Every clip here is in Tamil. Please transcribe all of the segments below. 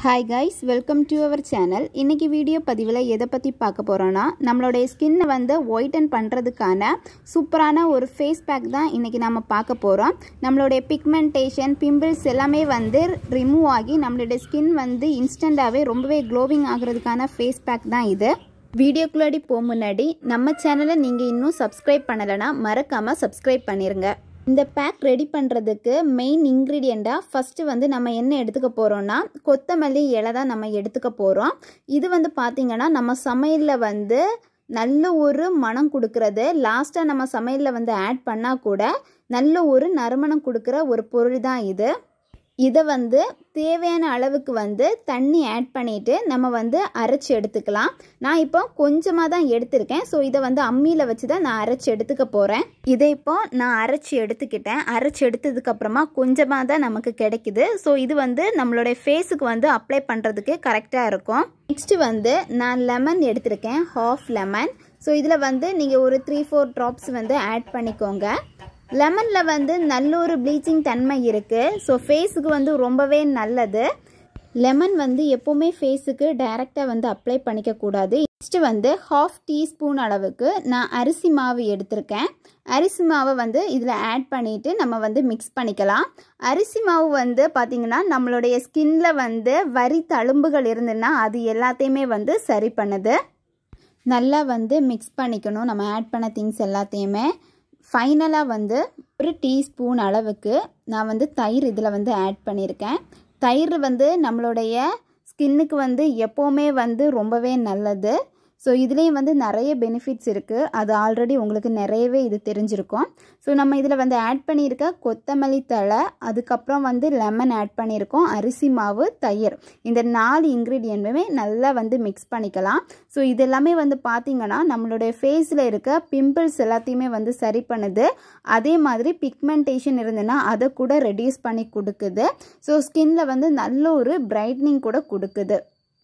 hi guys welcome to our channel இன்றைக்கி வீடியோ பதிவில் எதை பற்றி பார்க்க போகிறோன்னா நம்மளுடைய ஸ்கின்னை வந்து ஒயிட்டன் பண்ணுறதுக்கான சூப்பரான ஒரு ஃபேஸ் பேக் தான் இன்றைக்கி நம்ம பார்க்க போகிறோம் நம்மளுடைய பிக்மெண்டேஷன் பிம்பிள்ஸ் எல்லாமே வந்து ரிமூவ் ஆகி நம்மளுடைய ஸ்கின் வந்து இன்ஸ்டண்ட்டாகவே ரொம்பவே க்ளோவிங் ஆகிறதுக்கான ஃபேஸ் பேக் தான் இது வீடியோக்குள்ளாடி போக முன்னாடி நம்ம சேனலை நீங்கள் இன்னும் சப்ஸ்கிரைப் பண்ணலைன்னா மறக்காமல் சப்ஸ்கிரைப் பண்ணிடுங்க இந்த பேக் ரெடி பண்ணுறதுக்கு மெயின் இன்க்ரீடியண்ட்டாக ஃபஸ்ட்டு வந்து நம்ம என்ன எடுத்துக்க போகிறோன்னா கொத்தமல்லி இலை தான் நம்ம எடுத்துக்க போகிறோம் இது வந்து பார்த்திங்கன்னா நம்ம சமையலில் வந்து நல்ல ஒரு மனம் கொடுக்கறது லாஸ்ட்டாக நம்ம சமையலில் வந்து ஆட் பண்ணால் கூட நல்ல ஒரு நறுமணம் கொடுக்குற ஒரு பொருள் தான் இது இதை வந்து தேவையான அளவுக்கு வந்து தண்ணி ஆட் பண்ணிவிட்டு நம்ம வந்து அரைச்சி எடுத்துக்கலாம் நான் இப்போ கொஞ்சமாக தான் எடுத்திருக்கேன் ஸோ இதை வந்து அம்மியில் வச்சு தான் நான் அரைச்சி எடுத்துக்க போகிறேன் இதை இப்போ நான் அரைச்சி எடுத்துக்கிட்டேன் அரைச்சி எடுத்ததுக்கப்புறமா கொஞ்சமாக தான் நமக்கு கிடைக்குது ஸோ இது வந்து நம்மளுடைய ஃபேஸுக்கு வந்து அப்ளை பண்ணுறதுக்கு கரெக்டாக இருக்கும் நெக்ஸ்ட்டு வந்து நான் லெமன் எடுத்திருக்கேன் ஹாஃப் லெமன் ஸோ இதில் வந்து நீங்கள் ஒரு த்ரீ ஃபோர் ட்ராப்ஸ் வந்து ஆட் பண்ணிக்கோங்க லெமனில் வந்து நல்ல ஒரு ப்ளீச்சிங் தன்மை இருக்குது ஸோ ஃபேஸுக்கு வந்து ரொம்பவே நல்லது லெமன் வந்து எப்போவுமே ஃபேஸுக்கு டைரெக்டாக வந்து அப்ளை பண்ணிக்கக்கூடாது நெக்ஸ்ட்டு வந்து ஹாஃப் டீஸ்பூன் அளவுக்கு நான் அரிசி மாவு எடுத்திருக்கேன் அரிசி மாவை வந்து இதில் ஆட் பண்ணிவிட்டு நம்ம வந்து மிக்ஸ் பண்ணிக்கலாம் அரிசி மாவு வந்து பார்த்திங்கன்னா நம்மளுடைய ஸ்கின்ல வந்து வரி தழும்புகள் இருந்துன்னா அது எல்லாத்தையுமே வந்து சரி பண்ணுது நல்லா வந்து மிக்ஸ் பண்ணிக்கணும் நம்ம ஆட் பண்ண திங்ஸ் எல்லாத்தையுமே ஃபைனலாக வந்து ஒரு டீஸ்பூன் அளவுக்கு நான் வந்து தயிர் இதில் வந்து ஆட் பண்ணியிருக்கேன் தயிர் வந்து நம்மளுடைய ஸ்கின்னுக்கு வந்து எப்போவுமே வந்து ரொம்பவே நல்லது ஸோ இதுலேயும் வந்து நிறைய பெனிஃபிட்ஸ் இருக்குது அது ஆல்ரெடி உங்களுக்கு நிறையவே இது தெரிஞ்சிருக்கும் ஸோ நம்ம இதில் வந்து ஆட் பண்ணியிருக்க கொத்தமல்லி தழை அதுக்கப்புறம் வந்து லெமன் ஆட் பண்ணியிருக்கோம் அரிசி மாவு தயிர் இந்த நாலு இன்க்ரீடியண்ட்டுமே நல்லா வந்து மிக்ஸ் பண்ணிக்கலாம் ஸோ இது எல்லாமே வந்து பார்த்திங்கன்னா நம்மளுடைய ஃபேஸில் இருக்க பிம்பிள்ஸ் எல்லாத்தையுமே வந்து சரி பண்ணுது அதே மாதிரி பிக்மெண்டேஷன் இருந்ததுன்னா அதை கூட ரெடியூஸ் பண்ணி கொடுக்குது ஸோ ஸ்கின்ல வந்து நல்ல ஒரு பிரைட்னிங் கூட கொடுக்குது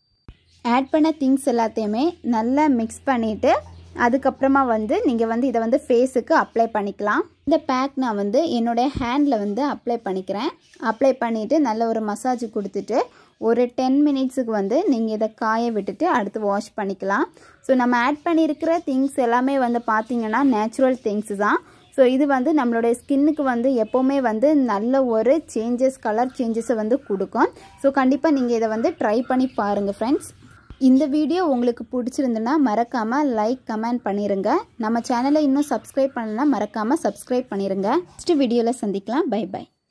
ஆட் பண்ண திங்ஸ் எல்லாத்தையுமே நல்லா மிக்ஸ் பண்ணிவிட்டு அதுக்கப்புறமா வந்து நீங்கள் வந்து இதை வந்து ஃபேஸுக்கு அப்ளை பண்ணிக்கலாம் இந்த பேக் நான் வந்து என்னுடைய ஹேண்டில் வந்து அப்ளை பண்ணிக்கிறேன் அப்ளை பண்ணிவிட்டு நல்ல ஒரு மசாஜ் கொடுத்துட்டு ஒரு டென் மினிட்ஸுக்கு வந்து நீங்கள் இதை காய விட்டுட்டு அடுத்து வாஷ் பண்ணிக்கலாம் ஸோ நம்ம ஆட் பண்ணியிருக்கிற திங்ஸ் எல்லாமே வந்து பார்த்திங்கன்னா நேச்சுரல் திங்ஸ் தான் ஸோ இது வந்து நம்மளுடைய ஸ்கின்னுக்கு வந்து எப்போவுமே வந்து நல்ல ஒரு சேஞ்சஸ் கலர் சேஞ்சஸை வந்து கொடுக்கும் ஸோ கண்டிப்பாக நீங்கள் இதை வந்து ட்ரை பண்ணி பாருங்கள் ஃப்ரெண்ட்ஸ் இந்த வீடியோ உங்களுக்கு பிடிச்சிருந்துன்னா மறக்காமல் லைக் கமெண்ட் பண்ணிடுங்க நம்ம சேனலை இன்னும் சப்ஸ்கிரைப் பண்ணலன்னா மறக்காமல் சப்ஸ்கிரைப் பண்ணிடுங்க நெக்ஸ்ட் வீடியோவில் சந்திக்கலாம் பை பை